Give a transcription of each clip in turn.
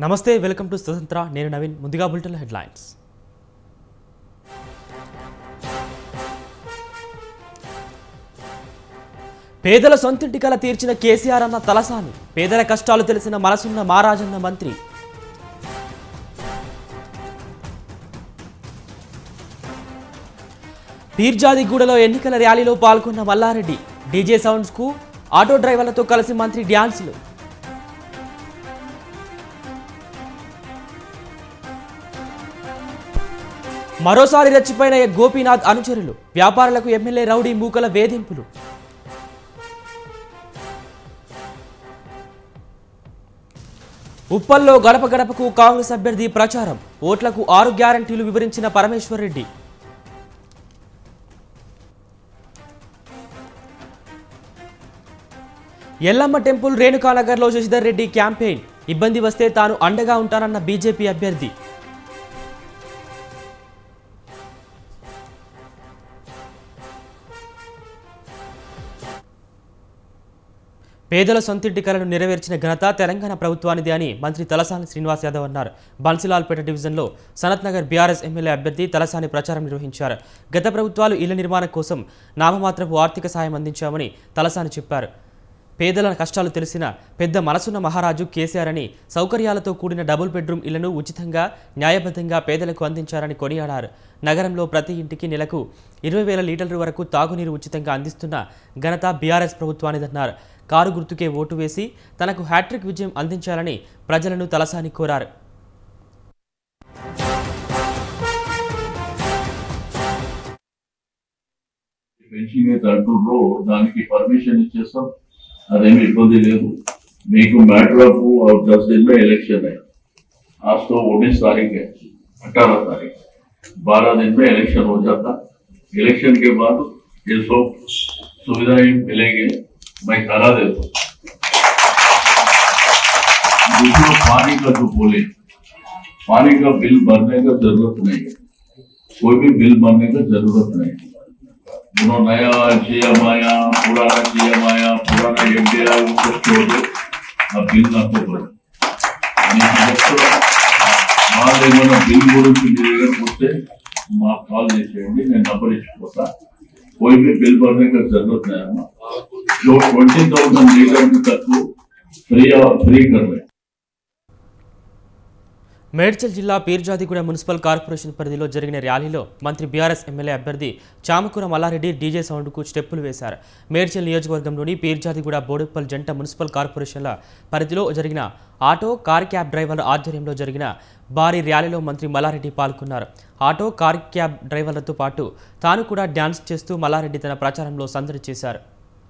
నమస్తే welcome to స్వతంత్ర నేను నవీన్ ముందుగా బులెటిన్ హెడ్లైన్స్ పేదల సొంతింటి కల తీర్చిన కేసీఆర్ అన్న తలసాని పేదల కష్టాలు తెలిసిన మనసున్న మారాజన్న మంత్రి పీర్జాదిగూడలో ఎన్నికల ర్యాలీలో పాల్గొన్న మల్లారెడ్డి డీజే సౌండ్స్కు ఆటో డ్రైవర్లతో కలిసి మంత్రి డ్యాన్సులు మరోసారి రెచ్చిపోయిన గోపీనాథ్ అనుచరులు వ్యాపారులకు ఎమ్మెల్యే రౌడీ మూకల వేధింపులు ఉప్పల్లో గడప గడపకు కాంగ్రెస్ అభ్యర్థి ప్రచారం ఓట్లకు ఆరు గ్యారంటీలు వివరించిన పరమేశ్వర్ రెడ్డి ఎల్లమ్మ టెంపుల్ రేణుకానగర్లో శశిధర్ రెడ్డి క్యాంపెయిన్ ఇబ్బంది వస్తే తాను అండగా ఉంటానన్న బీజేపీ అభ్యర్థి పేదల సొంతింటి కలను నెరవేర్చిన ఘనత తెలంగాణ ప్రభుత్వానిది అని మంత్రి తలసాని శ్రీనివాస్ యాదవ్ అన్నారు బన్సిలాల్పేట డివిజన్లో సనత్ నగర్ బీఆర్ఎస్ ఎమ్మెల్యే అభ్యర్థి తలసాని ప్రచారం నిర్వహించారు గత ప్రభుత్వాలు ఇళ్ల నిర్మాణం కోసం నామమాత్రపు ఆర్థిక సాయం అందించామని తలసాని చెప్పారు పేదల కష్టాలు తెలిసిన పెద్ద మనసున్న మహారాజు కేసీఆర్ అని సౌకర్యాలతో కూడిన డబుల్ బెడ్రూమ్ ఇళ్లను ఉచితంగా న్యాయబద్ధంగా పేదలకు అందించారని కొనియాడారు నగరంలో ప్రతి ఇంటికి నెలకు ఇరవై వేల లీటర్ల వరకు తాగునీరు ఉచితంగా అందిస్తున్న ఘనత బీఆర్ఎస్ ప్రభుత్వానిదన్నారు కారు గుర్తుకే ఓటు వేసి తనకు హ్యాట్రిక్ విజయం అందించాలని ప్రజలను తలసాని కోరారు పెన్షన్ అయితే అంటుండ్రో దానికి పర్మిషన్ ఇచ్చేస్తాం అదేమి ఇబ్బంది లేదు మీకు मैटर ऑफ और दस दिन में इलेक्शन है आज तो उन्नीस तारीख है अठारह तारीख बारह दिन में इलेक्शन हो जाता इलेक्शन के बाद ये सब सुविधाएं मिलेंगे मैं करा देता हूं। दूसरा पानी का जो बोले पानी का बिल भरने का जरूरत नहीं है कोई भी बिल भरने का जरूरत नहीं है उन्होंने नया सीएम आया पुराना सीएम आया पुराना एमडी आया उसको छोड़ दो ఆ బిల్ నాకు ఇవ్వరు. నేను చెప్తున్నా, వాళ్ళు ఏమైనా బిల్ గురించి మీ దగ్గరకు వస్తే మాకు కాల్ చేసేయండి నేను నంబర్ ఇచ్చిపోతా कोई भी बिल भरने का जरूरत नहीं है जो ट्वेंटी थाउजेंड लीटर तक फ्री फ्री कर रहे हैं మేడ్చల్ జిల్లా పీర్జాదిగూడ మున్సిపల్ కార్పొరేషన్ పరిధిలో జరిగిన ర్యాలీలో మంత్రి బీఆర్ఎస్ ఎమ్మెల్యే అభ్యర్థి చామకూర మల్లారెడ్డి డీజే సౌండ్కు స్టెప్పులు వేశారు మేడ్చల్ నియోజకవర్గంలోని పీర్జాదిగూడ బోడుప్పల్ జంట మున్సిపల్ కార్పొరేషన్ల పరిధిలో జరిగిన ఆటో కార్ క్యాబ్ డ్రైవర్ల ఆధ్వర్యంలో జరిగిన భారీ ర్యాలీలో మంత్రి మల్లారెడ్డి పాల్గొన్నారు ఆటో కార్ క్యాబ్ డ్రైవర్లతో పాటు తాను కూడా డ్యాన్స్ చేస్తూ మల్లారెడ్డి తన ప్రచారంలో సందడి చేశారు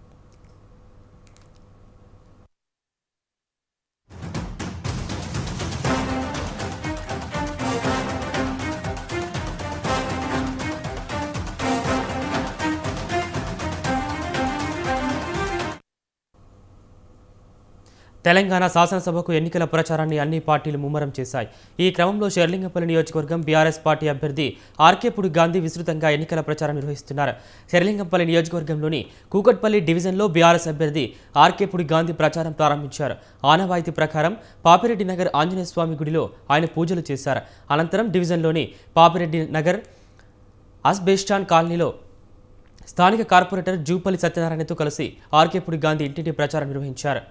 తెలంగాణ శాసనసభకు ఎన్నికల ప్రచారాన్ని అన్ని పార్టీలు ముమ్మరం చేశాయి ఈ క్రమంలో షెర్లింగపల్లి నియోజకవర్గం బీఆర్ఎస్ పార్టీ అభ్యర్థి ఆర్కేపుడి గాంధీ విస్తృతంగా ఎన్నికల ప్రచారం నిర్వహిస్తున్నారు షెర్లింగంపల్లి నియోజకవర్గంలోని కూకట్పల్లి డివిజన్లో బీఆర్ఎస్ అభ్యర్థి ఆర్కేపుడి గాంధీ ప్రచారం ప్రారంభించారు ఆనవాయితీ ప్రకారం పాపిరెడ్డి నగర్ ఆంజనేయ స్వామి గుడిలో ఆయన పూజలు చేశారు అనంతరం డివిజన్లోని పాపిరెడ్డి నగర్ అస్బేస్టాన్ కాలనీలో స్థానిక కార్పొరేటర్ జూపల్లి సత్యనారాయణతో కలిసి ఆర్కేపుడి గాంధీ ఇంటింటి ప్రచారం నిర్వహించారు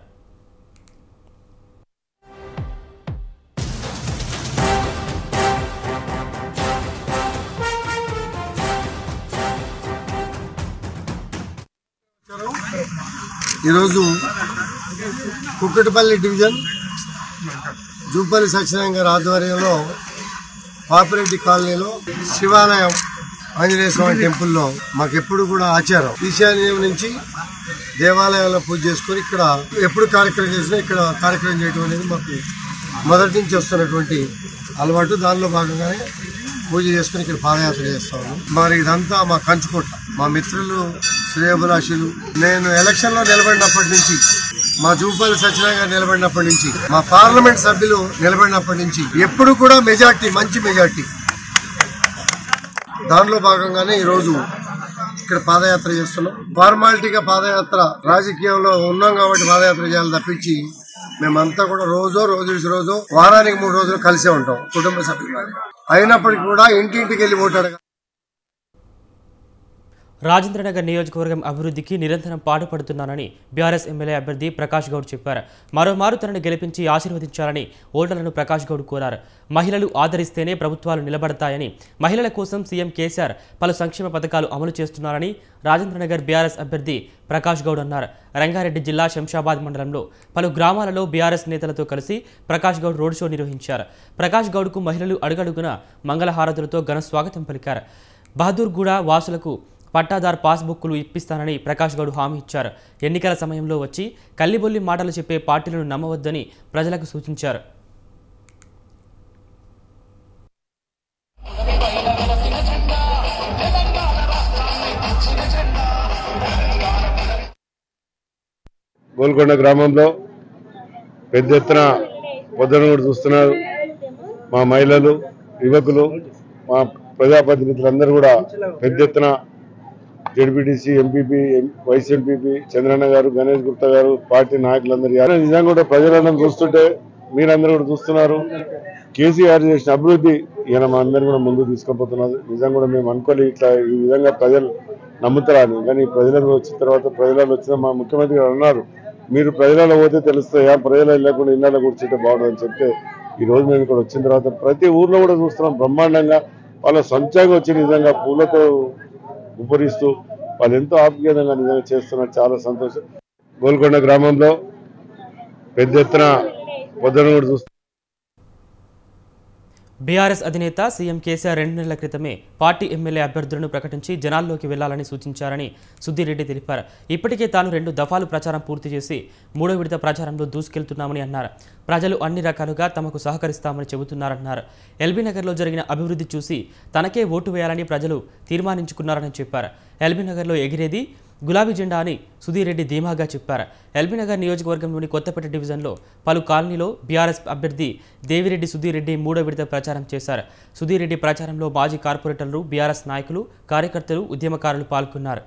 ఈరోజు కుక్కటిపల్లి డివిజన్ జూపల్లి సత్యనారాయణ గారి ఆధ్వర్యంలో పాపిరెడ్డి కాలనీలో శివాలయం ఆంజనేయ స్వామి టెంపుల్లో మాకు ఎప్పుడు కూడా ఆచారం ఈశాన్యం నుంచి దేవాలయాల్లో పూజ చేసుకొని ఇక్కడ ఎప్పుడు కార్యక్రమం చేసినా ఇక్కడ కార్యక్రమం చేయడం అనేది మాకు మొదటి నుంచి వస్తున్నటువంటి అలవాటు దానిలో భాగంగానే పూజ చేసుకుని ఇక్కడ పాదయాత్ర చేస్తాము మరి ఇదంతా మా కంచుకోట మా మిత్రులు శ్రేయభిలాషులు నేను ఎలక్షన్ లో నిలబడినప్పటి నుంచి మా జూపల్లి సత్యనారాయణ గారు నిలబడినప్పటి నుంచి మా పార్లమెంట్ సభ్యులు నిలబడినప్పటి నుంచి ఎప్పుడు కూడా మెజార్టీ మంచి మెజార్టీ దానిలో భాగంగానే ఈరోజు ఇక్కడ పాదయాత్ర చేస్తున్నాం ఫార్మాలిటీగా పాదయాత్ర రాజకీయంలో ఉన్నాం కాబట్టి పాదయాత్ర చేయాలి తప్పించి మేమంతా కూడా రోజో రోజు విడిచి రోజు వారానికి మూడు రోజులు కలిసే ఉంటాం కుటుంబ సభ్యులు అయినప్పటికీ కూడా ఇంటింటికి వెళ్ళి ఓటాడు రాజేంద్రనగర్ నియోజకవర్గం అభివృద్ధికి నిరంతరం పాటుపడుతున్నానని బీఆర్ఎస్ ఎమ్మెల్యే అభ్యర్థి ప్రకాష్ గౌడ్ చెప్పారు మరోమారు తనను గెలిపించి ఆశీర్వదించాలని ఓటర్లను ప్రకాష్ గౌడ్ కోరారు మహిళలు ఆదరిస్తేనే ప్రభుత్వాలు నిలబడతాయని మహిళల కోసం సీఎం కేసీఆర్ పలు సంక్షేమ పథకాలు అమలు చేస్తున్నారని రాజేంద్రనగర్ బీఆర్ఎస్ అభ్యర్థి ప్రకాష్ గౌడ్ అన్నారు రంగారెడ్డి జిల్లా శంషాబాద్ మండలంలో పలు గ్రామాలలో బీఆర్ఎస్ నేతలతో కలిసి ప్రకాష్ గౌడ్ రోడ్ షో నిర్వహించారు ప్రకాష్ గౌడ్కు మహిళలు అడుగడుగున మంగళహారతులతో ఘన స్వాగతం పలికారు బహదూర్గూడ వాసులకు పట్టాదార్ పాస్బుక్లు ఇప్పిస్తానని ప్రకాష్ గౌడ్ హామీ ఇచ్చారు ఎన్నికల సమయంలో వచ్చి కల్లిబొల్లి మాటలు చెప్పే పార్టీలను నమ్మవద్దని ప్రజలకు సూచించారు గోల్కొండ గ్రామంలో పెద్ద ఎత్తున పొద్దున కూడా చూస్తున్నారు మా మహిళలు యువకులు మా ప్రజాప్రతినిధులందరూ కూడా పెద్ద ఎత్తున ZPTC MPP vice MPP Chandranna గారు గణేష్ గుప్తా గారు పార్టీ నాయకులందరూ యారు. నిజంగా కూడా ప్రజలందరూ చూస్తుంటే మీరందరూ కూడా చూస్తున్నారు కేసీఆర్ చేసిన అభివృద్ధి ఈయన మా అందరినీ కూడా ముందుకు తీసుకుపోతున్నారు నిజంగా కూడా మేము అనుకోలే ఇట్లా ఈ విధంగా ప్రజలు నమ్ముతారని కానీ ప్రజలకు వచ్చిన తర్వాత ప్రజలలో వచ్చిన మా ముఖ్యమంత్రి గారు అన్నారు మీరు ప్రజలలో పోతే తెలుస్తాయా ప్రజలు లేకుండా ఇళ్ళలో కూర్చుంటే బాగుంటుందని చెప్తే ఈ రోజు మేము ఇక్కడ వచ్చిన తర్వాత ప్రతి ఊర్లో కూడా చూస్తున్నాం బ్రహ్మాండంగా వాళ్ళ సొంతంగా వచ్చి నిజంగా పూలతో ఉపరిస్తూ వాళ్ళు ఎంతో ఆప్యాయంగా నిజంగా చేస్తున్నారు చాలా సంతోషం గోల్కొండ గ్రామంలో పెద్ద ఎత్తున పొద్దున కూడా చూస్తున్నాం బీఆర్ఎస్ అధినేత సీఎం కేసీఆర్ రెండు నెలల క్రితమే పార్టీ ఎమ్మెల్యే అభ్యర్థులను ప్రకటించి జనాల్లోకి వెళ్లాలని సూచించారని సుధీరెడ్డి తెలిపారు ఇప్పటికే తాను రెండు దఫాలు ప్రచారం పూర్తి చేసి మూడో విడత ప్రచారంలో దూసుకెళ్తున్నామని అన్నారు ప్రజలు అన్ని రకాలుగా తమకు సహకరిస్తామని చెబుతున్నారన్నారు ఎల్బీ నగర్లో జరిగిన అభివృద్ధి చూసి తనకే ఓటు వేయాలని ప్రజలు తీర్మానించుకున్నారని చెప్పారు ఎల్బీ నగర్లో ఎగిరేది గులాబీ జెండా అని సుధీరెడ్డి ధీమాగా చెప్పారు ఎల్బీనగర్ నియోజకవర్గంలోని కొత్తపేట డివిజన్లో పలు కాలనీలో బీఆర్ఎస్ అభ్యర్థి దేవిరెడ్డి సుధీరెడ్డి మూడో విడత ప్రచారం చేశారు సుధీరెడ్డి ప్రచారంలో మాజీ కార్పొరేటర్లు బీఆర్ఎస్ నాయకులు కార్యకర్తలు ఉద్యమకారులు పాల్గొన్నారు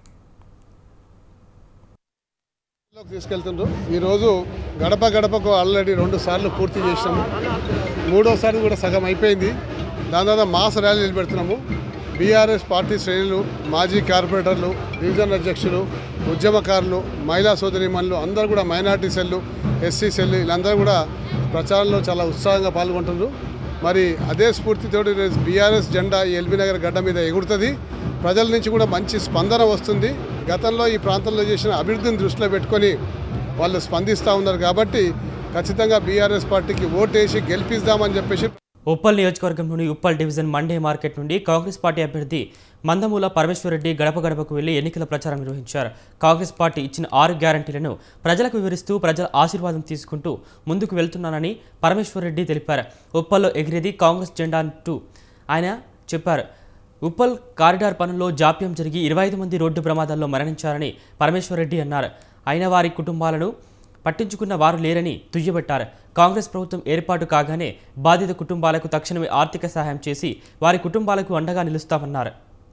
లోకి తీసుకెళ్తుండ్రు ఈరోజు గడప గడపకు ఆల్రెడీ రెండు సార్లు పూర్తి చేసినాము మూడోసారి కూడా సగం అయిపోయింది దాని తర్వాత మాస్ ర్యాలీ నిలబెడుతున్నాము బీఆర్ఎస్ పార్టీ శ్రేణులు మాజీ కార్పొరేటర్లు డివిజన్ అధ్యక్షులు ఉద్యమకారులు మహిళా సోదరిమణులు అందరూ కూడా మైనార్టీ సెల్లు ఎస్సీ సెల్లు వీళ్ళందరూ కూడా ప్రచారంలో చాలా ఉత్సాహంగా పాల్గొంటున్నారు మరి అదే స్ఫూర్తితోటి బీఆర్ఎస్ జెండా ఈ ఎల్బీ నగర్ గడ్డ మీద ఎగురుతుంది ప్రజల నుంచి కూడా మంచి స్పందన వస్తుంది గతంలో ఈ ప్రాంతంలో చేసిన అభివృద్ధిని దృష్టిలో పెట్టుకొని వాళ్ళు స్పందిస్తూ ఉన్నారు కాబట్టి ఖచ్చితంగా బీఆర్ఎస్ పార్టీకి ఓటేసి గెలిపిద్దామని చెప్పేసి ఉప్పల్ నియోజకవర్గంలోని ఉప్పల్ డివిజన్ మండే మార్కెట్ నుండి కాంగ్రెస్ పార్టీ అభ్యర్థి మందమూల పరమేశ్వరరెడ్డి గడప గడపకు వెళ్లి ఎన్నికల ప్రచారం నిర్వహించారు కాంగ్రెస్ పార్టీ ఇచ్చిన ఆరు గ్యారంటీలను ప్రజలకు వివరిస్తూ ప్రజల ఆశీర్వాదం తీసుకుంటూ ముందుకు వెళ్తున్నానని పరమేశ్వరరెడ్డి తెలిపారు ఉప్పల్లో ఎగిరేది కాంగ్రెస్ జెండా అంటూ ఆయన చెప్పారు ఉప్పల్ కారిడార్ పనుల్లో జాప్యం జరిగి ఇరవై ఐదు మంది రోడ్డు ప్రమాదాల్లో మరణించారని పరమేశ్వరరెడ్డి అన్నారు అయిన వారి కుటుంబాలను పట్టించుకున్న వారు లేరని దుయ్యబట్టారు కాంగ్రెస్ ప్రభుత్వం ఏర్పాటు కాగానే బాధిత కుటుంబాలకు తక్షణమే ఆర్థిక సహాయం చేసి వారి కుటుంబాలకు అండగా నిలుస్తామన్నారు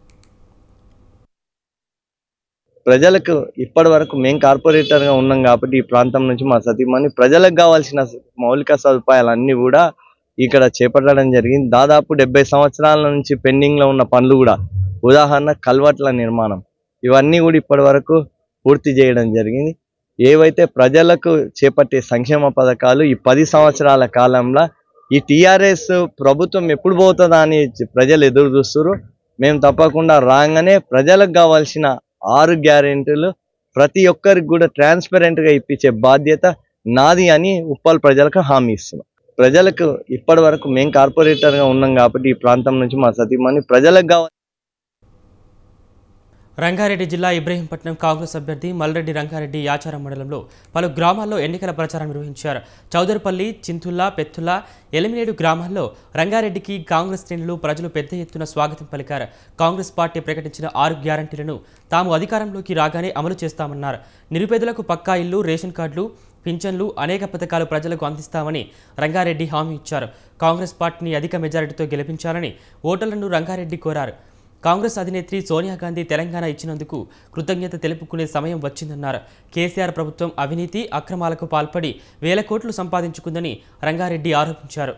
ప్రజలకు ఇప్పటి వరకు మేము కార్పొరేటర్ గా ఉన్నాం కాబట్టి ఈ ప్రాంతం నుంచి మా సతీమణి ప్రజలకు కావాల్సిన మౌలిక సదుపాయాలన్నీ కూడా ఇక్కడ చేపట్టడం జరిగింది దాదాపు డెబ్బై సంవత్సరాల నుంచి పెండింగ్ లో ఉన్న పనులు కూడా ఉదాహరణ కల్వర్ట్ల నిర్మాణం ఇవన్నీ కూడా ఇప్పటి వరకు పూర్తి చేయడం జరిగింది ఏవైతే ప్రజలకు చేపట్టే సంక్షేమ పథకాలు ఈ పది సంవత్సరాల కాలంలో ఈ టిఆర్ఎస్ ప్రభుత్వం ఎప్పుడు పోతుందా అని ప్రజలు ఎదురు చూస్తారు మేము తప్పకుండా రాగానే ప్రజలకు కావాల్సిన ఆరు గ్యారెంటీలు ప్రతి ఒక్కరికి కూడా ట్రాన్స్పరెంట్ గా ఇప్పించే బాధ్యత నాది అని ఉప్పల్ ప్రజలకు హామీ ఇస్తున్నాం ప్రజలకు ఇప్పటి వరకు మేము కార్పొరేటర్ గా ఉన్నాం కాబట్టి ఈ ప్రాంతం నుంచి మా సతీమణి ప్రజలకు కావాలి రంగారెడ్డి జిల్లా ఇబ్రహీంపట్నం కాంగ్రెస్ అభ్యర్థి మల్రెడ్డి రంగారెడ్డి యాచారం మండలంలో పలు గ్రామాల్లో ఎన్నికల ప్రచారం నిర్వహించారు చౌదరిపల్లి చింతుల్లా పెత్తుల్లా ఎలిమినేడు గ్రామాల్లో రంగారెడ్డికి కాంగ్రెస్ శ్రేణులు ప్రజలు పెద్ద ఎత్తున స్వాగతం పలికారు కాంగ్రెస్ పార్టీ ప్రకటించిన ఆరు గ్యారంటీలను తాము అధికారంలోకి రాగానే అమలు చేస్తామన్నారు నిరుపేదలకు పక్కా ఇల్లు రేషన్ కార్డులు పింఛన్లు అనేక పథకాలు ప్రజలకు అందిస్తామని రంగారెడ్డి హామీ ఇచ్చారు కాంగ్రెస్ పార్టీని అధిక మెజారిటీతో గెలిపించాలని ఓటర్లను రంగారెడ్డి కోరారు కాంగ్రెస్ అధినేత్రి సోనియా గాంధీ తెలంగాణ ఇచ్చినందుకు కృతజ్ఞత తెలుపుకునే సమయం వచ్చిందన్నారు కేసీఆర్ ప్రభుత్వం అవినీతి అక్రమాలకు పాల్పడి వేల కోట్లు సంపాదించుకుందని రంగారెడ్డి ఆరోపించారు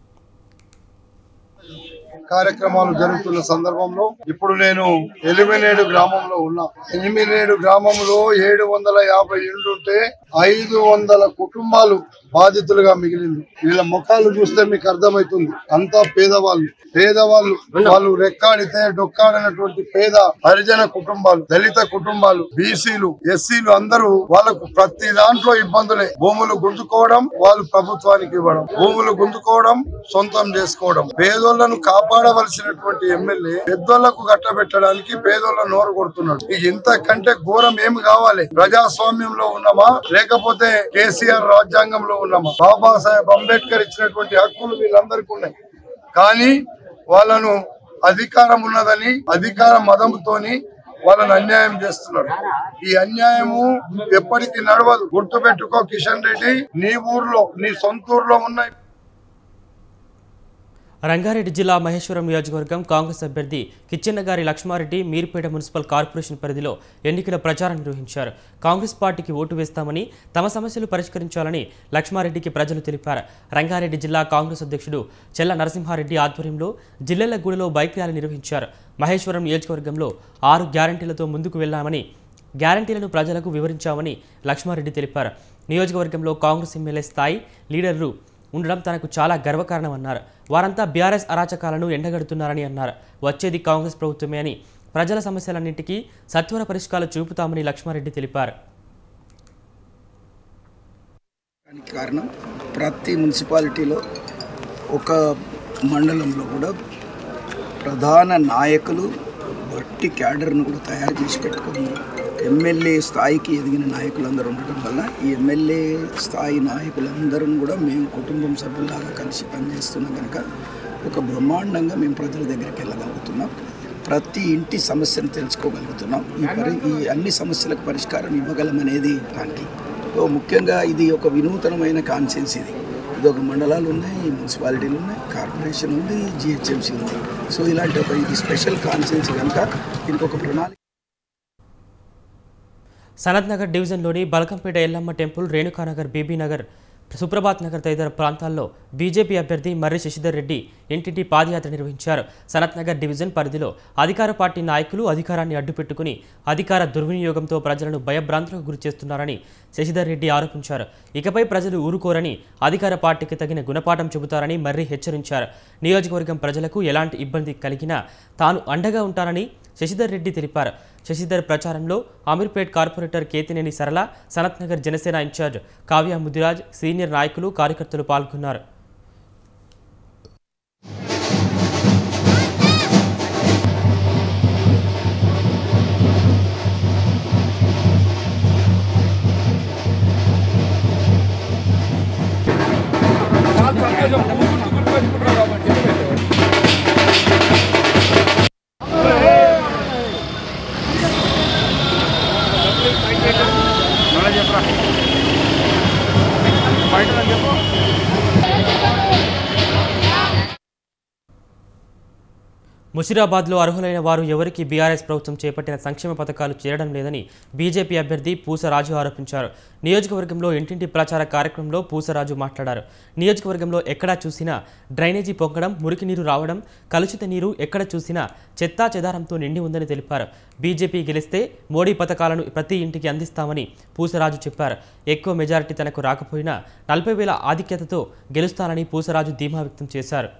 కార్యక్రమాలు జరుగుతున్న సందర్భంలో ఇప్పుడు నేను ఎలిమినేడు గ్రామంలో ఉన్నా ఎలిమినేడు గ్రామంలో ఏడు వందల యాభై ఇళ్లుంటే ఐదు వందల కుటుంబాలు బాధితులుగా మిగిలింది వీళ్ళ ముఖాలు చూస్తే మీకు అర్థమవుతుంది అంతా పేదవాళ్ళు పేదవాళ్ళు వాళ్ళు రెక్కాడితే డొక్కాడినటువంటి పేద హరిజన కుటుంబాలు దళిత కుటుంబాలు బీసీలు ఎస్సీలు అందరూ వాళ్ళకు ప్రతి దాంట్లో ఇబ్బందులే భూములు గుంజుకోవడం వాళ్ళు ప్రభుత్వానికి ఇవ్వడం భూములు గుంజుకోవడం సొంతం చేసుకోవడం పేదోళ్లను కాపాడవలసినటువంటి ఎమ్మెల్యే పెద్దోళ్లకు కట్టబెట్టడానికి పేదోళ్ళ నోరు కొడుతున్నాడు ఇక ఇంతకంటే ఘోరం ఏమి కావాలి ప్రజాస్వామ్యంలో ఉన్నామా లేకపోతే కేసీఆర్ రాజ్యాంగంలో ఉన్నామా బాబాసాహెబ్ అంబేద్కర్ ఇచ్చినటువంటి హక్కులు వీళ్ళందరికీ ఉన్నాయి కానీ వాళ్ళను అధికారం ఉన్నదని అధికార మదంతోని వాళ్ళని అన్యాయం చేస్తున్నారు ఈ అన్యాయము ఎప్పటికీ నడవదు గుర్తుపెట్టుకో కిషన్ రెడ్డి నీ ఊర్లో నీ సొంత ఊర్లో ఉన్న రంగారెడ్డి జిల్లా మహేశ్వరం నియోజకవర్గం కాంగ్రెస్ అభ్యర్థి కిచ్చెన్నగారి లక్ష్మారెడ్డి మీర్పేట మున్సిపల్ కార్పొరేషన్ పరిధిలో ఎన్నికల ప్రచారం నిర్వహించారు కాంగ్రెస్ పార్టీకి ఓటు వేస్తామని తమ సమస్యలు పరిష్కరించాలని లక్ష్మారెడ్డికి ప్రజలు తెలిపారు రంగారెడ్డి జిల్లా కాంగ్రెస్ అధ్యక్షుడు చెల్ల నరసింహారెడ్డి ఆధ్వర్యంలో జిల్లెలగూడలో బైక్ ర్యాలీ నిర్వహించారు మహేశ్వరం నియోజకవర్గంలో ఆరు గ్యారంటీలతో ముందుకు వెళ్లామని గ్యారంటీలను ప్రజలకు వివరించామని లక్ష్మారెడ్డి తెలిపారు నియోజకవర్గంలో కాంగ్రెస్ ఎమ్మెల్యే స్థాయి లీడర్లు ఉండడం తనకు చాలా గర్వకారణమన్నారు వారంతా బీఆర్ఎస్ అరాచకాలను ఎండగడుతున్నారని అన్నారు వచ్చేది కాంగ్రెస్ ప్రభుత్వమే అని ప్రజల సమస్యలన్నింటికీ సత్వర పరిష్కారాలు చూపుతామని లక్ష్మారెడ్డి తెలిపారు దానికి కారణం ప్రతి మున్సిపాలిటీలో ఒక మండలంలో కూడా ప్రధాన నాయకులు వట్టి క్యాడర్ను కూడా తయారు చేసి పెట్టుకొని ఎమ్మెల్యే స్థాయికి ఎదిగిన నాయకులందరూ ఉండటం వల్ల ఈ ఎమ్మెల్యే స్థాయి నాయకులందరూ కూడా మేము కుటుంబం సభ్యుల్లాగా కలిసి పనిచేస్తున్నాం కనుక ఒక బ్రహ్మాండంగా మేము ప్రజల దగ్గరికి వెళ్ళగలుగుతున్నాం ప్రతి ఇంటి సమస్యను తెలుసుకోగలుగుతున్నాం ఈ పరి ఈ అన్ని సమస్యలకు పరిష్కారం ఇవ్వగలం అనేది దానికి సో ముఖ్యంగా ఇది ఒక వినూతనమైన కాన్సెన్స్ ఇది ఇది ఒక మండలాలు ఉన్నాయి మున్సిపాలిటీలు ఉన్నాయి కార్పొరేషన్ ఉంది జిహెచ్ఎంసీ ఉంది సో ఇలాంటి ఒక ఇది స్పెషల్ కాన్సెన్స్ కనుక దీనికి ఒక ప్రణాళిక సనత్ నగర్ డివిజన్లోని బలకంపేట ఎల్లమ్మ టెంపుల్ రేణుకానగర్ బీబీ నగర్ సుప్రభాత్ నగర్ తదితర ప్రాంతాల్లో బీజేపీ అభ్యర్థి మర్రి శశిధర్ రెడ్డి ఇంటింటి పాదయాత్ర నిర్వహించారు సనత్ నగర్ డివిజన్ పరిధిలో అధికార పార్టీ నాయకులు అధికారాన్ని అడ్డుపెట్టుకుని అధికార దుర్వినియోగంతో ప్రజలను భయభ్రాంతులకు గురి చేస్తున్నారని శశిధర్ రెడ్డి ఆరోపించారు ఇకపై ప్రజలు ఊరుకోరని అధికార పార్టీకి తగిన గుణపాఠం చెబుతారని మర్రి హెచ్చరించారు నియోజకవర్గం ప్రజలకు ఎలాంటి ఇబ్బంది కలిగినా తాను అండగా ఉంటానని శశిధర్ రెడ్డి తెలిపారు శశిధర్ ప్రచారంలో Ameerpet corporator Kethineni Sarala Sanath Nagar Janasena in charge Kavya Mudiraj senior నాయకులు కార్యకర్తలు పాల్గొన్నారు ముషిరాబాద్లో అర్హులైన వారు ఎవరికి బీఆర్ఎస్ ప్రభుత్వం చేపట్టిన సంక్షేమ పథకాలు చేరడం లేదని బీజేపీ అభ్యర్థి పూసరాజు ఆరోపించారు నియోజకవర్గంలో ఇంటింటి ప్రచార కార్యక్రమంలో పూసరాజు మాట్లాడారు నియోజకవర్గంలో ఎక్కడా చూసినా డ్రైనేజీ పొంగడం మురికి నీరు రావడం కలుషిత నీరు ఎక్కడ చూసినా చెత్తా చెదారంతో నిండి ఉందని తెలిపారు బీజేపీ గెలిస్తే మోడీ పథకాలను ప్రతి ఇంటికి అందిస్తామని పూసరాజు చెప్పారు ఎక్కువ మెజారిటీ తనకు రాకపోయినా నలభై వేల ఆధిక్యతతో గెలుస్తానని పూసరాజు ధీమా వ్యక్తం చేశారు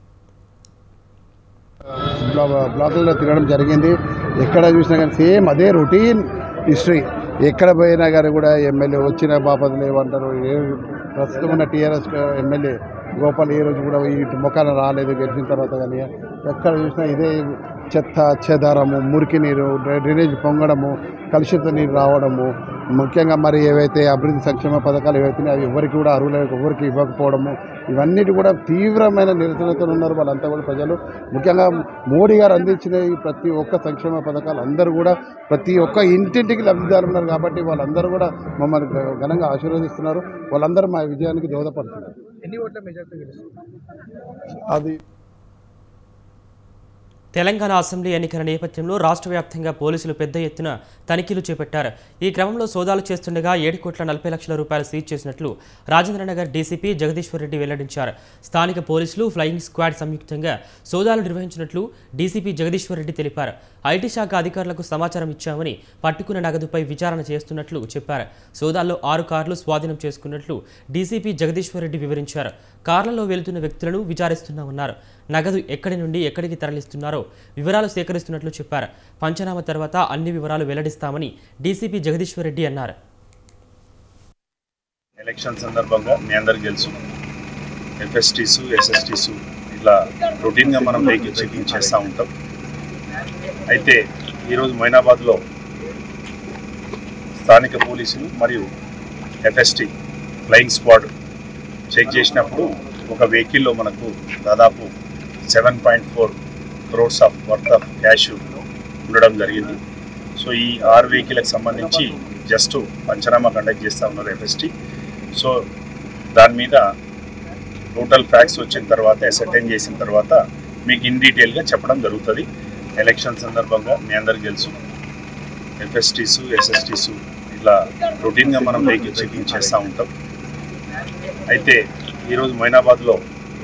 బ్లా- బ్లాకుల్లో తిరగడం జరిగింది ఎక్కడ చూసినా కానీ సేమ్ అదే రొటీన్ హిస్టరీ ఎక్కడ పోయినా కానీ కూడా ఎమ్మెల్యే వచ్చిన బాపతులు ఏమంటారు ఏ ప్రస్తుతం ఉన్న టీఆర్ఎస్ ఎమ్మెల్యే గోపాల్ ఏ రోజు కూడా ఈ ముఖాన రాలేదు గెలిచిన తర్వాత కానీ ఎక్కడ చూసినా ఇదే చెత్త చెదారము మురికి నీరు డ్రై- డ్రైనేజ్ పొంగడము కలుషిత నీరు రావడము ముఖ్యంగా మరి ఏవైతే అభివృద్ధి సంక్షేమ పథకాలు ఏవైతే ఉన్నాయో అవి ఎవరికి కూడా అర్హులకు ఎవరికి ఇవ్వకపోవడము ఇవన్నిటి కూడా తీవ్రమైన నిరసనతో ఉన్నారు వాళ్ళంతా కూడా ప్రజలు ముఖ్యంగా మోడీ గారు అందించిన ఈ ప్రతి ఒక్క సంక్షేమ పథకాలు అందరూ కూడా ప్రతి ఒక్క ఇంటింటికి లబ్ధిదారు ఉన్నారు కాబట్టి వాళ్ళందరూ కూడా మమ్మల్ని ఘ- ఘనంగా ఆశీర్వదిస్తున్నారు వాళ్ళందరూ మా విజయానికి దోహదపడుతున్నారు ఎన్ని ఓట్ల మెజార్టీ గెలుస్తుంది అది తెలంగాణ అసెంబ్లీ ఎన్నికల నేపథ్యంలో రాష్ట్ర వ్యాప్తంగా పోలీసులు పెద్ద ఎత్తున తనిఖీలు చేపట్టారు ఈ క్రమంలో సోదాలు చేస్తుండగా ఏడు కోట్ల నలభై లక్షల రూపాయలు సీజ్ చేసినట్లు రాజేంద్రనగర్ డీసీపీ జగదీశ్వర్ రెడ్డి వెల్లడించారు స్థానిక పోలీసులు ఫ్లయింగ్ స్క్వాడ్ సంయుక్తంగా సోదాలు నిర్వహించినట్లు డీసీపీ జగదీశ్వర్ రెడ్డి తెలిపారు ఐటీ శాఖ అధికారులకు సమాచారం ఇచ్చామని పట్టుకున్న నగదుపై విచారణ చేస్తున్నట్లు చెప్పారు సోదాల్లో ఆరు కార్లు స్వాధీనం చేసుకున్నట్లు డీసీపీ జగదీశ్వర్ రెడ్డి వివరించారు కార్లలో వెళుతున్న వ్యక్తులను విచారిస్తున్నామన్నారు నగదు ఎక్కడి నుండి ఎక్కడికి తరలిస్తున్నారో వివరాలు సేకరిస్తున్నట్లు చెప్పారు పంచనామా తర్వాత అన్ని వివరాలు వెల్లడిస్తామని డీసీపీ జగదీశ్వర్ రెడ్డి అన్నారు ఎలక్షన్ సందర్భంగా మీ అందరికి తెలుసు ఎఫ్ఎస్టీసు ఎస్ఎస్టీసు ఇట్లా రొటీన్గా మనం వెహికల్ చెకింగ్ చేస్తూ ఉంటాం అయితే ఈరోజు మైనాబాద్లో స్థానిక పోలీసులు మరియు ఎఫ్ఎస్టీ ఫ్లయింగ్ స్క్వాడ్ చెక్ చేసినప్పుడు ఒక వెహికల్లో మనకు దాదాపు seven point four crores of worth of cash ఉండడం జరిగింది సో ఈ ఆరు వెహికల్కి సంబంధించి జస్ట్ పంచనామా కండక్ట్ చేస్తూ ఉన్నారు ఎఫ్ఎస్టీ సో దాని మీద టోటల్ ఫ్యాక్ట్స్ వచ్చిన తర్వాత అసర్టైన్ చేసిన తర్వాత మీకు ఇన్ డీటెయిల్గా చెప్పడం జరుగుతుంది ఎలక్షన్ సందర్భంగా మీ అందరికి తెలుసు ఎఫ్ఎస్టీసు ఎస్ఎస్టీసు ఇట్లా రొటీన్గా మనం వెహికల్ చెకింగ్ చేస్తూ ఉంటాం అయితే ఈరోజు మైనాబాద్లో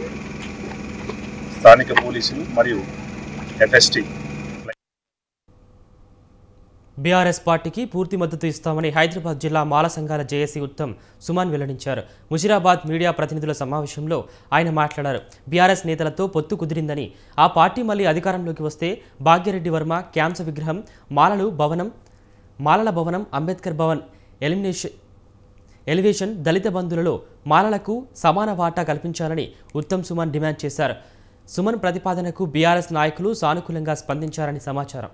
స్థానిక పోలీసులు మరియు ఎఫ్ఎస్టీ బీఆర్ఎస్ పార్టీకి పూర్తి మద్దతు ఇస్తామని హైదరాబాద్ జిల్లా మాల సంఘాల జేఏసీ ఉత్తమ్ సుమాన్ వెల్లడించారు ముషిరాబాద్ మీడియా ప్రతినిధుల సమావేశంలో ఆయన మాట్లాడారు బీఆర్ఎస్ నేతలతో పొత్తు కుదిరిందని ఆ పార్టీ మళ్ళీ అధికారంలోకి వస్తే భాగ్యరెడ్డి వర్మ క్యాంస విగ్రహం మాలలు భవనం మాలల భవనం అంబేద్కర్ భవన్ ఎలిమినేషన్ ఎలివేషన్ దళిత బంధువులలో మాలలకు సమాన వాటా కల్పించాలని ఉత్తమ్ సుమన్ డిమాండ్ చేశారు సుమన్ ప్రతిపాదనకు బీఆర్ఎస్ నాయకులు సానుకూలంగా స్పందించారని సమాచారం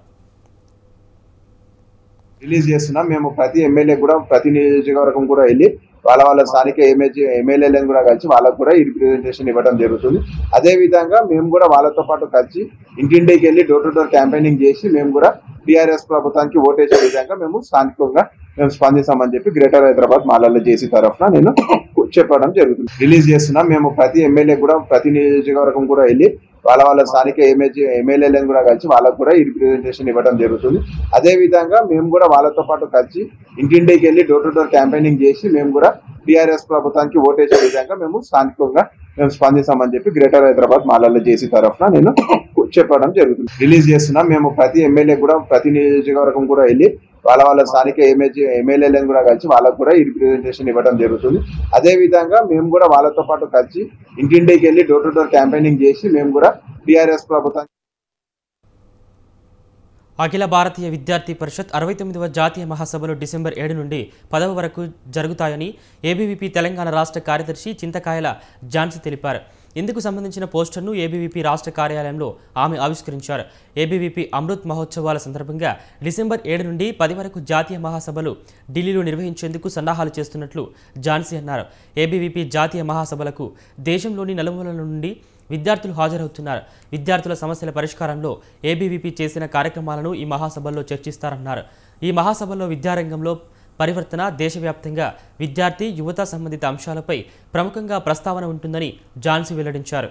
రిలీజ్ చేస్తున్నాం మేము ప్రతి ఎమ్మెల్యే కూడా ప్రతి నియోజకవర్గం కూడా వెళ్ళి వాళ్ళ వాళ్ళ స్థానిక ఎమ్మెల్యే ఎమ్మెల్యేలను కూడా కలిసి వాళ్ళకు కూడా ఈ రిప్రజెంటేషన్ ఇవ్వడం జరుగుతుంది అదే విధంగా మేము కూడా వాళ్ళతో పాటు కలిసి ఇంటింటికి వెళ్ళి డోర్ టు డోర్ క్యాంపెయినింగ్ చేసి మేము కూడా టీఆర్ఎస్ ప్రభుత్వానికి ఓటేసే విధంగా మేము స్థానికంగా మేము స్పందిస్తామని చెప్పి గ్రేటర్ హైదరాబాద్ మాలల్లో చేసి తరఫున నేను చెప్పడం జరుగుతుంది రిలీజ్ చేస్తున్నాం మేము ప్రతి ఎమ్మెల్యే కూడా ప్రతి నియోజకవర్గం కూడా వెళ్ళి వాళ్ళ వాళ్ళ స్థానిక ఎమ్మెల్యే ఎమ్మెల్యేలను కూడా కలిసి వాళ్ళకు కూడా ఈ రిప్రజెంటేషన్ ఇవ్వడం జరుగుతుంది అదే విధంగా మేము కూడా వాళ్ళతో పాటు కలిసి ఇంటింటికి వెళ్ళి డోర్ టు డోర్ క్యాంపెయినింగ్ చేసి మేము కూడా టీఆర్ఎస్ ప్రభుత్వానికి ఓటేసే విధంగా మేము స్థానికంగా మేము స్పందిస్తామని చెప్పి గ్రేటర్ హైదరాబాద్ మాలల్లో చేసి తరఫున నేను చెప్పడం జరుగుతుంది రిలీజ్ చేస్తున్నాం మేము ప్రతి ఎమ్మెల్యే కూడా ప్రతి నియోజకవర్గం కూడా వెళ్ళి వాళ్ళ వాళ్ళ స్థానిక ఎమ్మెల్యే ఎమ్మెల్యేలను కూడా కలిసి వాళ్ళకు కూడా ఈ రిప్రజెంటేషన్ ఇవ్వడం జరుగుతుంది అదే విధంగా మేము కూడా వాళ్ళతో పాటు కలిసి ఇంటింటికి వెళ్ళి డోర్ టు డోర్ క్యాంపెయినింగ్ చేసి మేము కూడా టీఆర్ఎస్ ప్రభుత్వానికి అఖిల భారతీయ విద్యార్థి పరిషత్ అరవై తొమ్మిదవ జాతీయ మహాసభలు డిసెంబర్ ఏడు నుండి పదవ వరకు జరుగుతాయని ఏబీవీపీ తెలంగాణ రాష్ట్ర కార్యదర్శి చింతకాయల ఝాన్సీ తెలిపారు ఇందుకు సంబంధించిన పోస్టర్ను ఏబీవీపీ రాష్ట్ర కార్యాలయంలో ఆమె ఆవిష్కరించారు ఏబీవీపీ అమృత్ మహోత్సవాల సందర్భంగా డిసెంబర్ ఏడు నుండి పది వరకు జాతీయ మహాసభలు ఢిల్లీలో నిర్వహించేందుకు సన్నాహాలు చేస్తున్నట్లు ఝాన్సీ అన్నారు ఏబీవీపీ జాతీయ మహాసభలకు దేశంలోని నలుమూలల నుండి విద్యార్థులు హాజరవుతున్నారు విద్యార్థుల సమస్యల పరిష్కారంలో ఏబీవీపీ చేసిన కార్యక్రమాలను ఈ మహాసభల్లో చర్చిస్తారన్నారు ఈ మహాసభల్లో విద్యారంగంలో పరివర్తన దేశవ్యాప్తంగా విద్యార్థి యువత సంబంధిత అంశాలపై ప్రముఖంగా ప్రస్తావన ఉంటుందని జాన్సీ వెల్లడించారు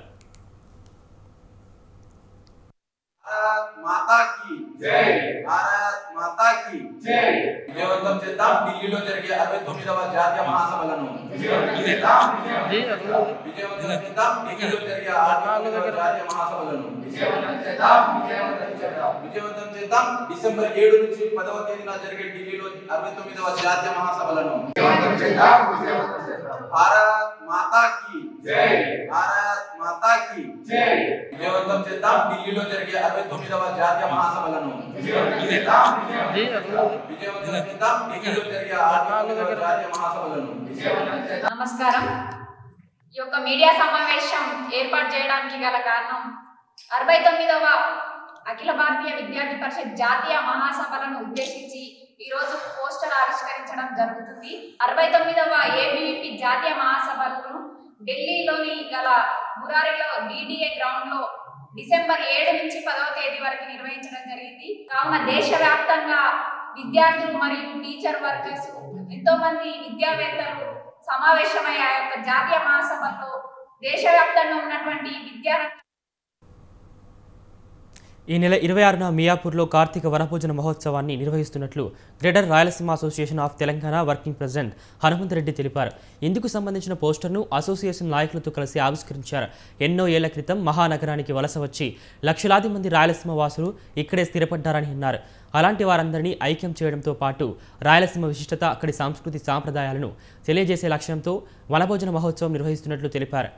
మాతా కి జై భారత్ మాతా కి జై విజయవంతం చేద్దాం ఢిల్లీలో జరిగే అరవై తొమ్మిదవ జాతీయ మహాసభలను విజయవంతం చేద్దాం విజయవంతం చేద్దాం ఢిల్లీలో జరిగే అరవై తొమ్మిదవ జాతీయ మహాసభలను విజయవంతం చేద్దాం విజయవంతం చేద్దాం డిసెంబర్ ఏడు నుంచి పదవ తేదీన జరిగే ఢిల్లీలో అరవై తొమ్మిదవ జాతీయ మహాసభలను విజయవంతం చేద్దాం భారత్ మాతా కి జై భారత్ మాతా కి జై విజయవంతం చేద్దాం ఢిల్లీలో జరిగే అరవై తొమ్మిదవ జాతీయ మహాసభలను విజయవంతం చేద్దాం విజయవంతం చేద్దాం ఢిల్లీలో జరిగే అరవై తొమ్మిదవ జాతీయ మహాసభలను విజయవంతం చేద్దాం నమస్కారం ఈ యొక్క మీడియా సమావేశం ఏర్పాటు చేయడానికి గల కారణం అరవై తొమ్మిదవ అఖిల భారతీయ విద్యార్థి పరిషత్ జాతీయ మహాసభలను ఉద్దేశించి ఈ రోజు పోస్టర్ ఆవిష్కరించడం జరుగుతుంది అరవై తొమ్మిదవ ఏబీవీపీ జాతీయ మహాసభలను ఢిల్లీలోని గల మురారిలో డిడిఏ గ్రౌండ్ లో డిసెంబర్ ఏడు నుంచి పదవ తేదీ వరకు నిర్వహించడం జరిగింది కావున దేశవ్యాప్తంగా విద్యార్థులు మరియు టీచర్ వర్కర్స్ ఎంతో మంది విద్యావేత్తలు సమావేశమై ఆ యొక్క జాతీయ మహాసభలో దేశవ్యాప్తంగా ఉన్నటువంటి విద్యార్థి ఈ నెల ఇరవై ఆరున మియాపూర్లో కార్తీక వనభోజన మహోత్సవాన్ని నిర్వహిస్తున్నట్లు greater Rayalaseema association of Telangana working president Hanumanthareddy తెలిపారు ఇందుకు సంబంధించిన పోస్టర్ను అసోసియేషన్ నాయకులతో కలిసి ఆవిష్కరించారు ఎన్నో ఏళ్ల క్రితం మహానగరానికి వలస వచ్చి లక్షలాది మంది రాయలసీమ వాసులు ఇక్కడే స్థిరపడ్డారని అన్నారు అలాంటి వారందరినీ ఐక్యం చేయడంతో పాటు రాయలసీమ విశిష్టత అక్కడి సంస్కృతి సాంప్రదాయాలను తెలియజేసే లక్ష్యంతో వనభోజన మహోత్సవం నిర్వహిస్తున్నట్లు తెలిపారు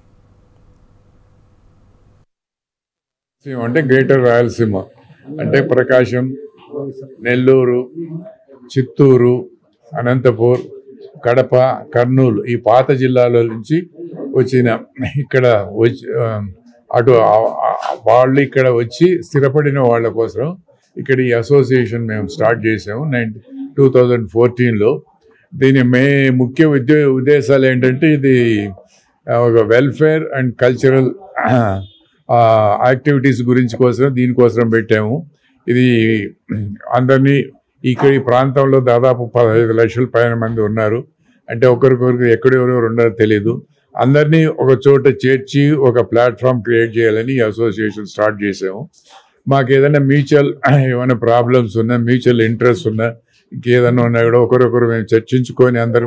రాయలసీమ అంటే గ్రేటర్ రాయలసీమ అంటే ప్రకాశం నెల్లూరు చిత్తూరు అనంతపూర్ కడప కర్నూలు ఈ పాత జిల్లాల నుంచి వచ్చిన ఇక్కడ వచ్చి ఆ, అటు ఆ- ఆ- వాళ్ళు ఇక్కడ వచ్చి స్థిరపడిన వాళ్ళ కోసం ఇక్కడ ఈ అసోసియేషన్ మేము స్టార్ట్ చేసాము నైన్ టూ థౌజండ్ ఫోర్టీన్లో దీని మే ముఖ్య ఉద్దే ఉద్దేశాలు ఏంటంటే ఇది ఆ, ఒక వెల్ఫేర్ అండ్ కల్చరల్ యాక్టివిటీస్ గురించి కోసం దీనికోసం పెట్టాము ఇది అందరినీ ఇక్కడ ఈ ప్రాంతంలో దాదాపు పదహైదు లక్షల పైన మంది ఉన్నారు అంటే ఒకరికొకరికి ఎక్కడెవరెవరు ఉన్నారో తెలియదు అందరినీ ఒక చోట చేర్చి ఒక ప్లాట్ఫామ్ క్రియేట్ చేయాలని ఈ అసోసియేషన్ స్టార్ట్ చేసాము మాకు ఏదైనా మ్యూచువల్ ఏమైనా ప్రాబ్లమ్స్ ఉన్నా మ్యూచువల్ ఇంట్రెస్ట్ ఉన్నా ఇంకేదైనా ఉన్నా కూడా ఒకరొకరు మేము చర్చించుకొని అందరూ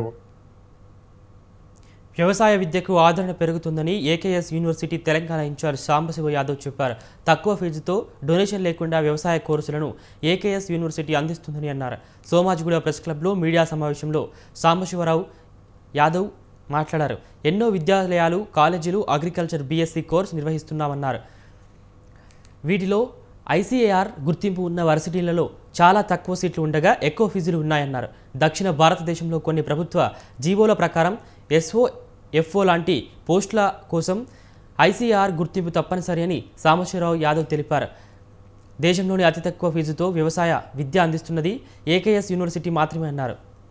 వ్యవసాయ విద్యకు ఆదరణ పెరుగుతుందని AKS university Telangana in charge Sambasiva Yadav చెప్పారు తక్కువ ఫీజుతో డొనేషన్ లేకుండా వ్యవసాయ కోర్సులను ఏకేఎస్ యూనివర్సిటీ అందిస్తుందని అన్నారు సోమాజిగూడ ప్రెస్ క్లబ్లో మీడియా సమావేశంలో సాంబశివరావు యాదవ్ మాట్లాడారు ఎన్నో విద్యాలయాలు కాలేజీలు అగ్రికల్చర్ బీఎస్సీ కోర్సు నిర్వహిస్తున్నామన్నారు వీటిలో ఐసీఏఆర్ గుర్తింపు ఉన్న వర్సిటీలలో చాలా తక్కువ సీట్లు ఉండగా ఎక్కువ ఫీజులు ఉన్నాయన్నారు దక్షిణ భారతదేశంలో కొన్ని ప్రభుత్వ జీవోల ప్రకారం ఎస్ఓ ఎఫ్ఓ లాంటి పోస్టుల కోసం ఐసీఆర్ గుర్తింపు తప్పనిసరి అని సాంబశివరావు యాదవ్ తెలిపారు దేశంలోని అతి తక్కువ ఫీజుతో వ్యవసాయ విద్య అందిస్తున్నది ఏకేఎస్ యూనివర్సిటీ మాత్రమే అన్నారు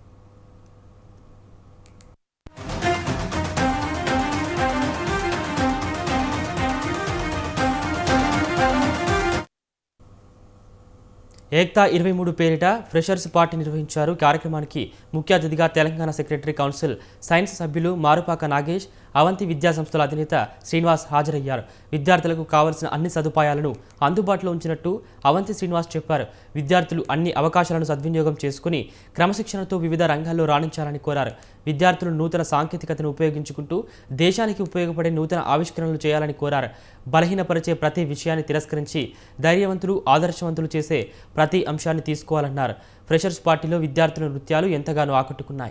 ఏక్తా ఇరవై మూడు పేరిట ఫ్రెషర్స్ పార్టీ నిర్వహించారు కార్యక్రమానికి ముఖ్య అతిథిగా తెలంగాణ సెక్రటరీ కౌన్సిల్ సైన్స్ సభ్యులు మారుపాక నాగేష్ అవంతి విద్యా సంస్థల అధినేత శ్రీనివాస్ హాజరయ్యారు విద్యార్థులకు కావలసిన అన్ని సదుపాయాలను అందుబాటులో ఉంచినట్టు అవంతి శ్రీనివాస్ చెప్పారు విద్యార్థులు అన్ని అవకాశాలను సద్వినియోగం చేసుకుని క్రమశిక్షణతో వివిధ రంగాల్లో రాణించాలని కోరారు విద్యార్థులు నూతన సాంకేతికతను ఉపయోగించుకుంటూ దేశానికి ఉపయోగపడే నూతన ఆవిష్కరణలు చేయాలని కోరారు బలహీనపరిచే ప్రతి విషయాన్ని తిరస్కరించి ధైర్యవంతులు ఆదర్శవంతులు చేసే ప్రతి అంశాన్ని తీసుకోవాలన్నారు ఫ్రెషర్స్ పార్టీలో విద్యార్థుల నృత్యాలు ఎంతగానో ఆకట్టుకున్నాయి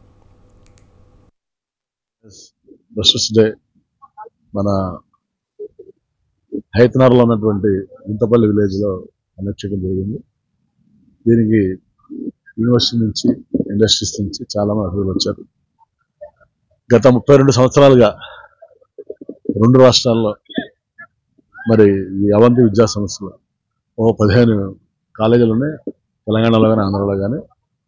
ఫ్రెషర్స్ డే మన హైతనార్లో ఉన్నటువంటి గుంతపల్లి విలేజ్లో కండక్ట్ చేయడం జరిగింది దీనికి యూనివర్సిటీ నుంచి ఇండస్ట్రీస్ నుంచి చాలా మంది అతిథులు వచ్చారు గత ముప్పై రెండు సంవత్సరాలుగా రెండు రాష్ట్రాల్లో మరి ఈ అవంతి విద్యా సంస్థలు ఓ పదిహేను కాలేజీలు ఉన్నాయి తెలంగాణలో కానీ ఆంధ్రలో కానీ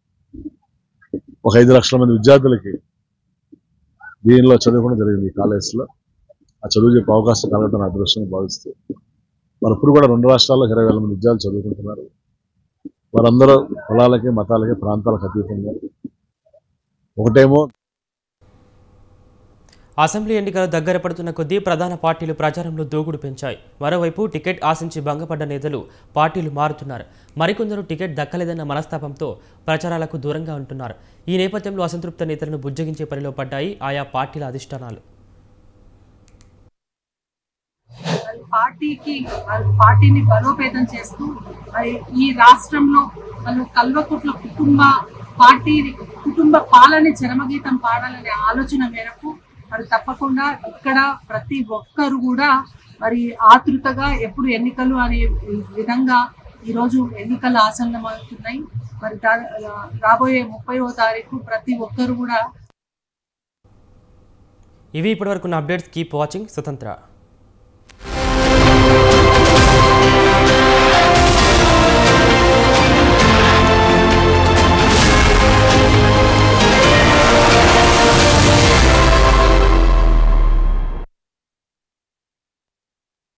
ఒక ఐదు లక్షల మంది విద్యార్థులకి దీనిలో చదువుకోవడం జరిగింది ఈ కాలేజ్లో ఆ చదువు చెప్పే అవకాశం కలగడం నా అదృష్టంగా భావిస్తూ మరి ఇప్పుడు కూడా రెండు రాష్ట్రాల్లో ఇరవై వేల మంది విద్యార్థులు చదువుకుంటున్నారు వారందరూ కులాలకి మతాలకి ప్రాంతాలకు అతీతంగా ఒకటేమో అసెంబ్లీ ఎన్నికలు దగ్గర పడుతున్న కొద్దీ ప్రధాన పార్టీలు ప్రచారంలో దూకుడు పెంచాయి మరోవైపు టికెట్ ఆశించి భంగపడ్డ నేతలు పార్టీలు మారుతున్నారు మరికొందరు టికెట్ దక్కలేదన్న మనస్తాపంతో ప్రచారాలకు దూరంగా ఉంటున్నారు ఈ నేపథ్యంలో అసంతృప్త నేతలను బుజ్జగించే పనిలో పడ్డాయి ఆయా పార్టీల అధిష్టానాలు మరి పార్టీకి మరి పార్టీని బలోపేతం చేస్తూ మరి ఈ రాష్ట్రంలో వాళ్ళు కల్వకుట్ల కుటుంబ పార్టీ కుటుంబ పాలని చరమగీతం పాడాలనే ఆలోచన మేరకు మరి తప్పకుండా ఇక్కడ ప్రతి ఒక్కరు కూడా మరి ఆతృతగా ఎప్పుడు ఎన్నికలు అనే విధంగా ఈరోజు ఎన్నికలు ఆసన్నమవుతున్నాయి మరి దా- రాబోయే ముప్పైవ తారీఖు ప్రతి ఒక్కరు కూడా ఇవి ఇప్పటివరకు అప్డేట్స్ కీప్ వాచింగ్ స్వతంత్ర